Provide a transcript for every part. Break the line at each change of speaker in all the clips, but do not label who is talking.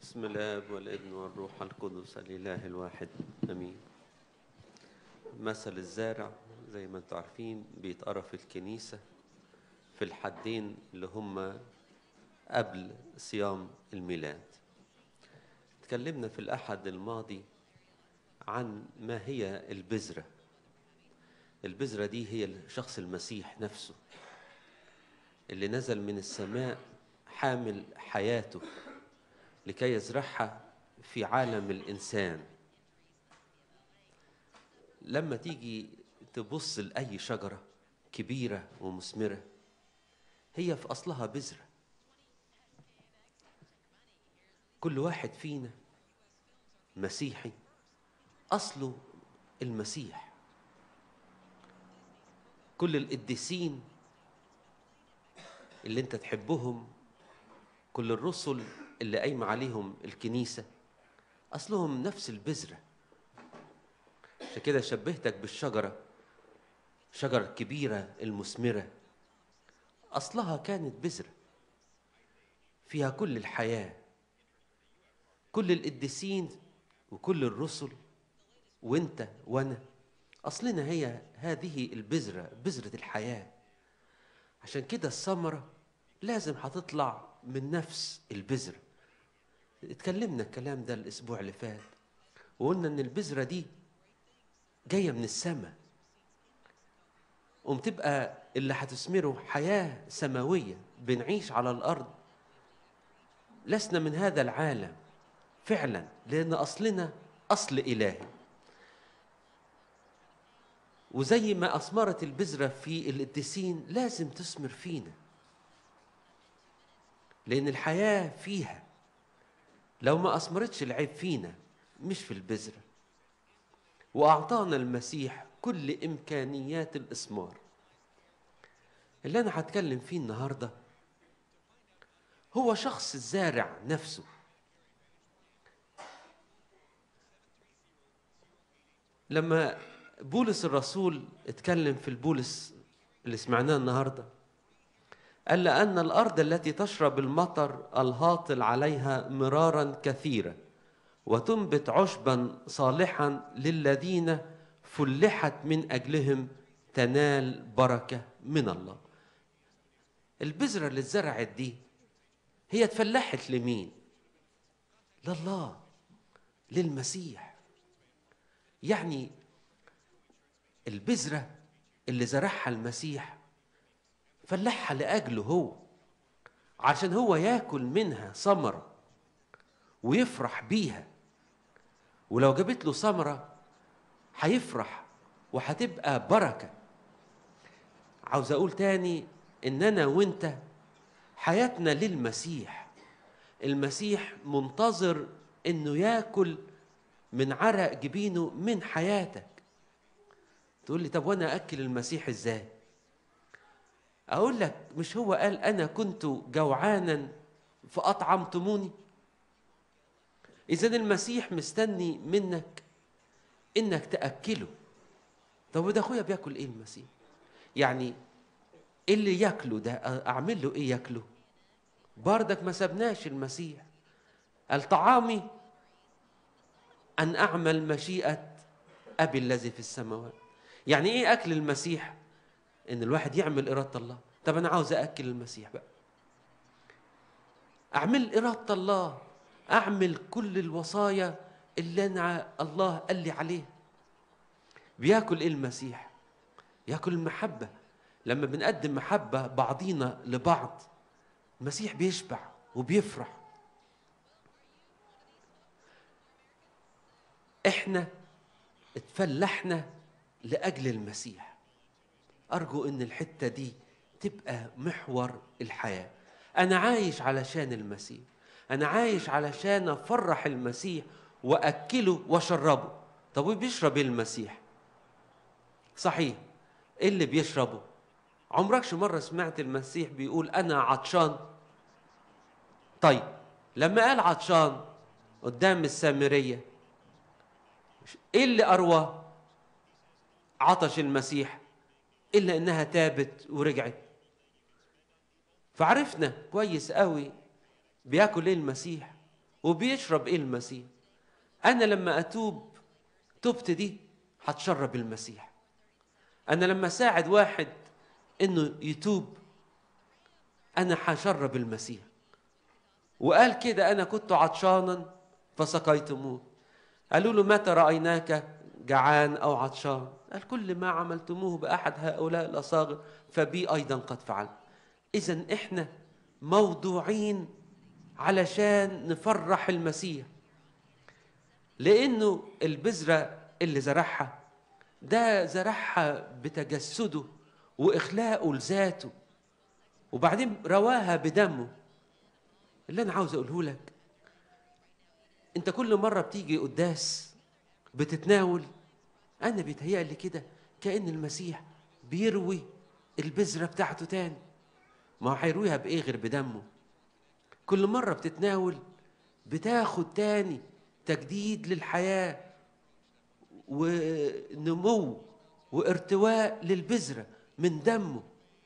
بسم الاب والابن والروح القدس الاله الواحد امين مثل الزارع زي ما انتم عارفين بيتقرا في الكنيسه في الحدين اللي هم قبل صيام الميلاد تكلمنا في الاحد الماضي عن ما هي البذره البذره دي هي شخص المسيح نفسه اللي نزل من السماء حامل حياته لكي يزرعها في عالم الانسان لما تيجي تبص لاي شجره كبيره ومثمره هي في اصلها بذره كل واحد فينا مسيحي اصله المسيح كل القديسين اللي انت تحبهم كل الرسل اللي قايمه عليهم الكنيسه اصلهم نفس البذره عشان كده شبهتك بالشجره شجره كبيره المثمره اصلها كانت بذره فيها كل الحياه كل القديسين وكل الرسل وانت وانا اصلنا هي هذه البذره بذره الحياه عشان كده الثمره لازم هتطلع من نفس البذره اتكلمنا الكلام ده الاسبوع اللي فات وقلنا ان البذره دي جايه من السماء قوم تبقى اللي هتثمره حياه سماويه بنعيش على الارض لسنا من هذا العالم فعلا لان اصلنا اصل الهي وزي ما اثمرت البذره في القديسين لازم تثمر فينا لان الحياه فيها لو ما اثمرتش العيب فينا مش في البذره واعطانا المسيح كل امكانيات الاثمار اللي انا هتكلم فيه النهارده هو شخص الزارع نفسه لما بولس الرسول اتكلم في البولس اللي سمعناه النهارده قال لأن الأرض التي تشرب المطر الهاطل عليها مرارا كثيرا وتنبت عشبا صالحا للذين فلحت من أجلهم تنال بركة من الله البذرة اللي اتزرعت دي هي اتفلحت لمين؟ لله للمسيح يعني البذرة اللي زرعها المسيح فلحها لأجله هو عشان هو ياكل منها ثمرة ويفرح بيها ولو جابت له ثمرة هيفرح وهتبقى بركة عاوز أقول تاني إن أنا وأنت حياتنا للمسيح المسيح منتظر إنه ياكل من عرق جبينه من حياتك تقول لي طب وأنا أكل المسيح إزاي؟ أقول لك مش هو قال أنا كنت جوعانا فأطعمتموني إذا المسيح مستني منك إنك تأكله طب وده أخويا بياكل إيه المسيح؟ يعني إيه اللي ياكله ده أعمل له إيه ياكله؟ بردك ما سبناش المسيح قال طعامي أن أعمل مشيئة أبي الذي في السماوات يعني إيه أكل المسيح؟ ان الواحد يعمل اراده الله طب انا عاوز اكل المسيح بقى اعمل اراده الله اعمل كل الوصايا اللي انا الله قال لي عليها بياكل ايه المسيح ياكل المحبه لما بنقدم محبه بعضينا لبعض المسيح بيشبع وبيفرح احنا اتفلحنا لاجل المسيح أرجو إن الحتة دي تبقى محور الحياة أنا عايش علشان المسيح أنا عايش علشان أفرح المسيح وأكله وأشربه طب وبيشرب إيه المسيح؟ صحيح إيه اللي بيشربه؟ عمركش مرة سمعت المسيح بيقول أنا عطشان؟ طيب لما قال عطشان قدام السامرية إيه اللي أروى؟ عطش المسيح إلا إنها تابت ورجعت فعرفنا كويس قوي بياكل ايه المسيح وبيشرب ايه المسيح انا لما اتوب توبت دي هتشرب المسيح انا لما اساعد واحد انه يتوب انا هشرب المسيح وقال كده انا كنت عطشانا فسقيتموه قالوا له متى رايناك جعان او عطشان قال كل ما عملتموه باحد هؤلاء الاصاغر فبي ايضا قد فعلت اذا احنا موضوعين علشان نفرح المسيح لانه البذره اللي زرعها ده زرعها بتجسده واخلاقه لذاته وبعدين رواها بدمه اللي انا عاوز اقوله لك انت كل مره بتيجي قداس بتتناول انا بيتهيألي كده كأن المسيح بيروي البذرة بتاعته تاني ما هو هيرويها بإيه غير بدمه كل مرة بتتناول بتاخد تاني تجديد للحياة ونمو وارتواء للبذرة من دمه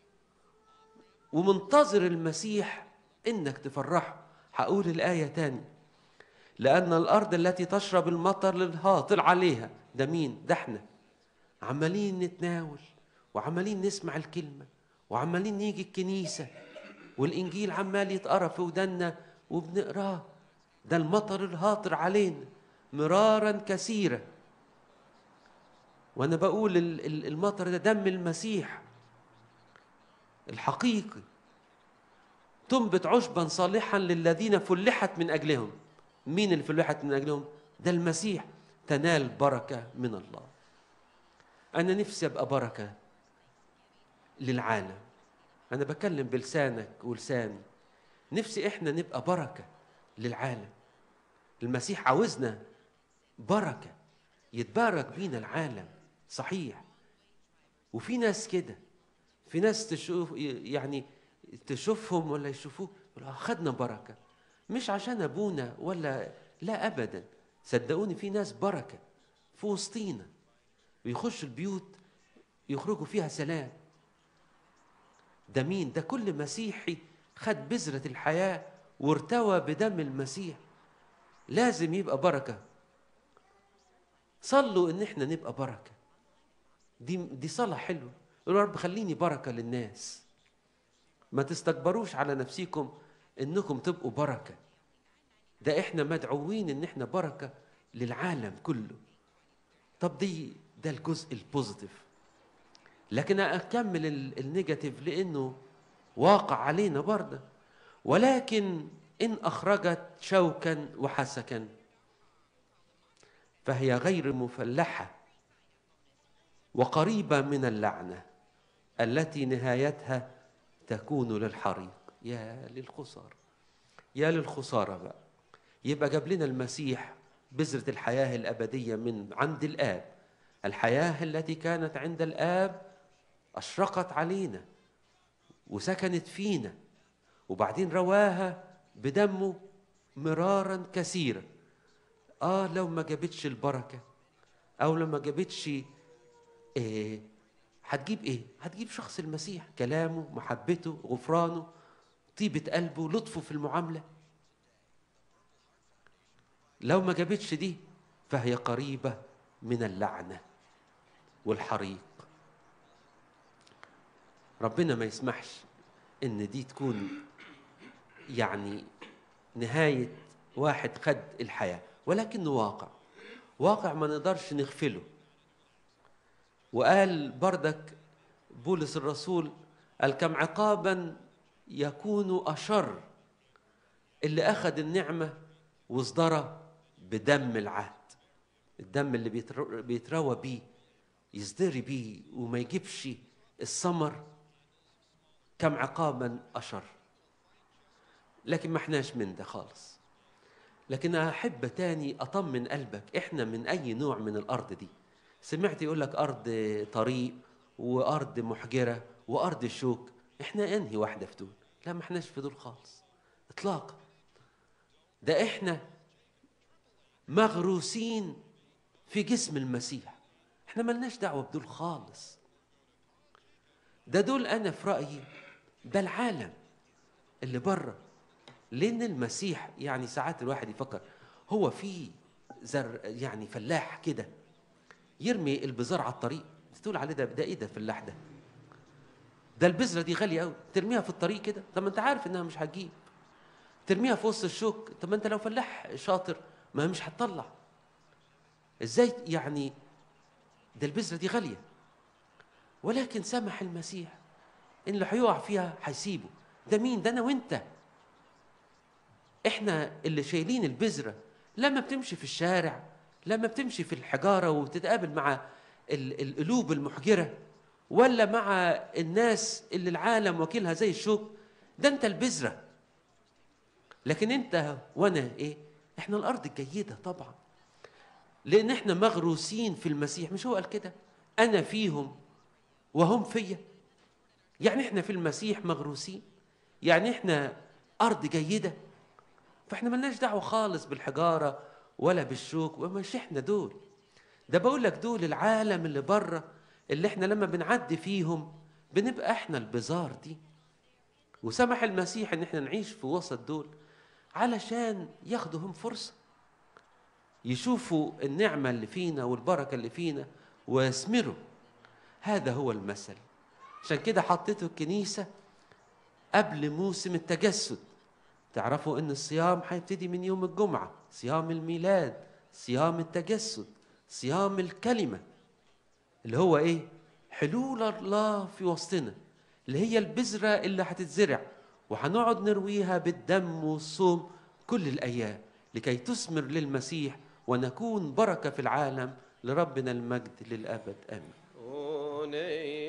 ومنتظر المسيح انك تفرحه هقول الآية تاني لأن الأرض التي تشرب المطر للهاطل عليها ده مين؟ ده احنا عمالين نتناول وعمالين نسمع الكلمة وعمالين نيجي الكنيسة والإنجيل عمال يتقرا في ودنا وبنقراه ده المطر الهاطر علينا مرارا كثيرا وأنا بقول المطر ده دم المسيح الحقيقي تنبت عشبا صالحا للذين فلحت من أجلهم مين اللي فلحت من أجلهم؟ ده المسيح تنال بركة من الله أنا نفسي أبقى بركة للعالم أنا بكلم بلسانك ولساني نفسي إحنا نبقى بركة للعالم المسيح عاوزنا بركة يتبارك بينا العالم صحيح وفي ناس كده في ناس تشوف يعني تشوفهم ولا يشوفوه خدنا بركة مش عشان أبونا ولا لا أبدا صدقوني في ناس بركة في وسطينا ويخشوا البيوت يخرجوا فيها سلام ده مين ده كل مسيحي خد بذرة الحياة وارتوى بدم المسيح لازم يبقى بركة صلوا ان احنا نبقى بركة دي دي صلاة حلوة يا رب خليني بركة للناس ما تستكبروش على نفسيكم انكم تبقوا بركه ده احنا مدعوين ان احنا بركه للعالم كله طب دي ده الجزء البوزيتيف لكن اكمل النيجاتيف لانه واقع علينا برضه ولكن ان اخرجت شوكا وحسكا فهي غير مفلحه وقريبه من اللعنه التي نهايتها تكون للحريق يا للخساره يا للخساره بقى يبقى جاب لنا المسيح بذرة الحياة الأبدية من عند الآب الحياة التي كانت عند الآب أشرقت علينا وسكنت فينا وبعدين رواها بدمه مرارا كثيرا آه لو ما جابتش البركة أو لو ما جابتش إيه هتجيب إيه؟ هتجيب شخص المسيح كلامه محبته غفرانه طيبة قلبه لطفه في المعاملة لو ما جابتش دي فهي قريبة من اللعنة والحريق ربنا ما يسمحش ان دي تكون يعني نهاية واحد خد الحياة ولكنه واقع واقع ما نقدرش نغفله وقال بردك بولس الرسول قال كم عقابا يكون أشر اللي أخذ النعمة واصدرها بدم العهد الدم اللي بيتروى بيه يزدري بيه وما يجيبش الثمر كم عقابا أشر لكن ما احناش من ده خالص لكن أحب تاني أطمن قلبك إحنا من أي نوع من الأرض دي سمعت يقول لك أرض طريق وأرض محجرة وأرض شوك إحنا أنهي واحدة في دول لا ما احناش في دول خالص إطلاقا ده إحنا مغروسين في جسم المسيح احنا ملناش دعوة بدول خالص ده دول أنا في رأيي ده العالم اللي بره لان المسيح يعني ساعات الواحد يفكر هو في زر يعني فلاح كده يرمي البذار على الطريق تقول عليه ده ده ايه ده فلاح ده ده البذره دي غاليه قوي ترميها في الطريق كده طب ما انت عارف انها مش هتجيب ترميها في وسط الشوك طب ما انت لو فلاح شاطر ما مش هتطلع ازاي يعني ده البذره دي غاليه ولكن سمح المسيح ان اللي هيقع فيها هيسيبه ده مين ده انا وانت احنا اللي شايلين البذره لما بتمشي في الشارع لما بتمشي في الحجاره وتتقابل مع القلوب المحجره ولا مع الناس اللي العالم وكيلها زي الشوك ده انت البذره لكن انت وانا ايه احنا الارض الجيده طبعا لان احنا مغروسين في المسيح مش هو قال كده انا فيهم وهم فيا يعني احنا في المسيح مغروسين يعني احنا ارض جيده فاحنا ملناش دعوه خالص بالحجاره ولا بالشوك ومش احنا دول ده بقول لك دول العالم اللي بره اللي احنا لما بنعدي فيهم بنبقى احنا البزار دي وسمح المسيح ان احنا نعيش في وسط دول علشان ياخدوا هم فرصه يشوفوا النعمه اللي فينا والبركه اللي فينا ويثمروا هذا هو المثل عشان كده حطيته الكنيسه قبل موسم التجسد تعرفوا ان الصيام هيبتدي من يوم الجمعه صيام الميلاد صيام التجسد صيام الكلمه اللي هو ايه حلول الله في وسطنا اللي هي البذره اللي هتتزرع وهنقعد نرويها بالدم والصوم كل الايام لكي تثمر للمسيح ونكون بركه في العالم لربنا المجد للابد امين